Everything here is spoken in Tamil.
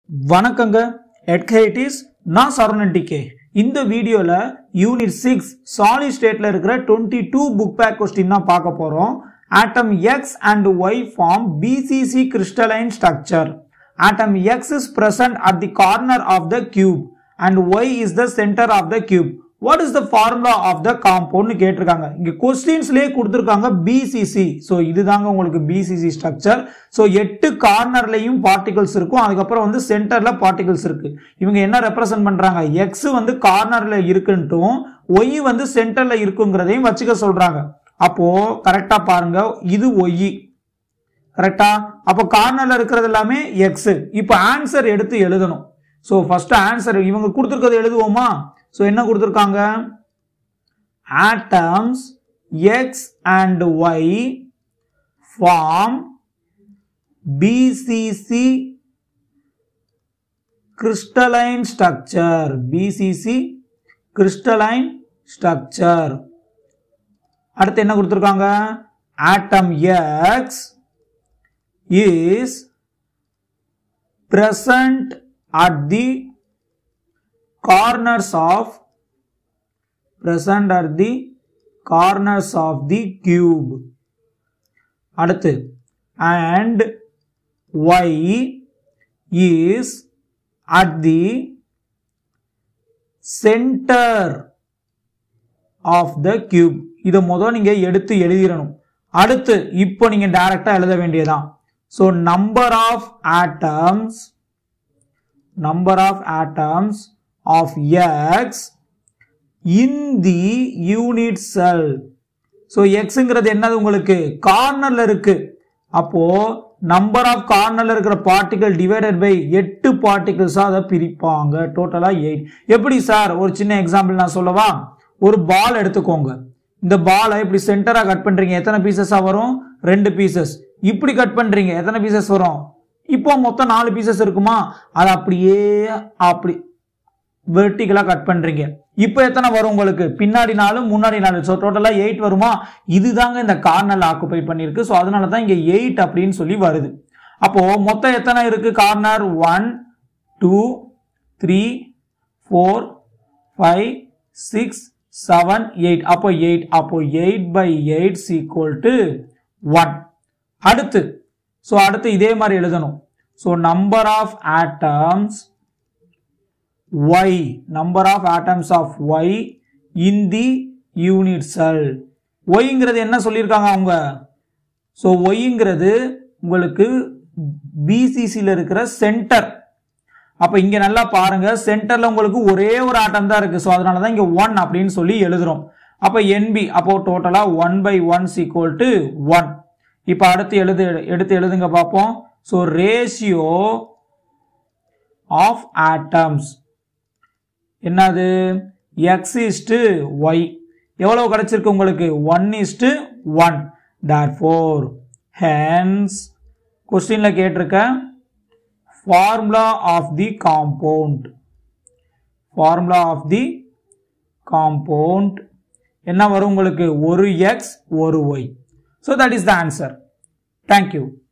வணக்கங்க எட்கைட்டிஸ் நான் சரவணன் டிகே இந்த வீடியோவில் யூனிட் சிக்ஸ் சாலிட் ஸ்டேட்டில் இருக்கிற twenty two book back question தான் பார்க்க போகிறோம் atom X and Y form BCC crystalline structure atom X is present at the corner of the cube and y is the center of the cube what is the formula of the காம்பவுண்ட்னு கேட்டிருக்காங்க இங்க கொஸ்டின்ஸ்லேயே கொடுத்துருக்காங்க பிசிசி ஸோ இதுதாங்க உங்களுக்கு பிசிசி ஸ்ட்ரக்சர் ஸோ எட்டு கார்னர்லையும் பார்ட்டிகல்ஸ் இருக்கும் அதுக்கப்புறம் வந்து சென்டர்ல பார்ட்டிகல்ஸ் இருக்கு இவங்க என்ன ரெப்ரசென்ட் பண்றாங்க எக்ஸ் வந்து கார்னர்ல இருக்குன்ட்டும் ஒய் வந்து சென்டர்ல இருக்குங்கிறதையும் வச்சுக்க சொல்றாங்க அப்போ கரெக்டா பாருங்க இது ஒய் கரெக்டா அப்போ கார்னர்ல இருக்கிறது எல்லாமே எக்ஸ் இப்போ ஆன்சர் எடுத்து எழுதணும் ஸோ ஃபர்ஸ்ட் ஆன்சர் இவங்க கொடுத்துருக்கிறது எழுதுவோமா ஸோ என்ன கொடுத்துருக்காங்க atoms X and Y form BCC crystalline structure BCC crystalline structure அடுத்து என்ன கொடுத்துருக்காங்க atom X is present at the corners of present at the corners of the cube அடுத்து and y is at the center of the cube இதை முதல் நீங்க எடுத்து எழுதிடணும் அடுத்து இப்போ நீங்க டைரக்டா எழுத வேண்டியதான் so number of atoms number of atoms of X in the unit cell so எக்ஸுங்கிறது என்னது உங்களுக்கு கார்னர்ல இருக்கு அப்போ நம்பர் ஆஃப் கார்னர்ல இருக்கிற பார்ட்டிகல் டிவைடட் பை எட்டு பார்ட்டிகல்ஸா அதை பிரிப்பாங்க டோட்டலா எயிட் எப்படி சார் ஒரு சின்ன எக்ஸாம்பிள் நான் சொல்லவா ஒரு பால் எடுத்துக்கோங்க இந்த பாலை இப்படி சென்டரா கட் பண்றீங்க எத்தனை பீசஸா வரும் ரெண்டு பீசஸ் இப்படி கட் பண்றீங்க எத்தனை பீசஸ் வரும் இப்போ மொத்தம் நாலு பீசஸ் இருக்குமா அது அப்படியே அப்படி வெர்டிகலா கட் பண்றீங்க இப்போ எத்தனை வரும் உங்களுக்கு பின்னாடி நாலு முன்னாடி நாலு ஸோ டோட்டலா எயிட் வருமா இதுதாங்க இந்த கார்னர்ல ஆக்குபை பண்ணியிருக்கு ஸோ அதனால தான் இங்க எயிட் அப்படின்னு சொல்லி வருது அப்போ மொத்தம் எத்தனை இருக்கு corner one two three four five six seven eight அப்போ எயிட் அப்போ eight by eight equal to one அடுத்து ஸோ அடுத்து இதே மாதிரி எழுதணும் so number of atoms y number of atoms of y in the unit cell yங்கிறது என்ன சொல்லியிருக்காங்க அவங்க ஸோ ஒய்ங்கிறது உங்களுக்கு பிசிசியில் இருக்கிற சென்டர் அப்போ இங்கே நல்லா பாருங்க சென்டரில் உங்களுக்கு ஒரே ஒரு ஆட்டம் தான் இருக்கு ஸோ அதனால தான் இங்கே ஒன் அப்படின்னு சொல்லி எழுதுறோம் அப்போ என்பி அப்போ டோட்டலாக one by one equal to one இப்போ அடுத்து எழுது எடுத்து எழுதுங்க பார்ப்போம் ஸோ ரேஷியோ ஆஃப் ஆட்டம்ஸ் என்னது எக்ஸ் இஸ்டு ஒய் எவ்வளவு கிடைச்சிருக்கு உங்களுக்கு one is to one therefore hence கொஸ்டின்ல கேட்டிருக்க formula of the compound formula of the compound என்ன வரும் உங்களுக்கு ஒரு எக்ஸ் ஒரு Y so that is the answer thank you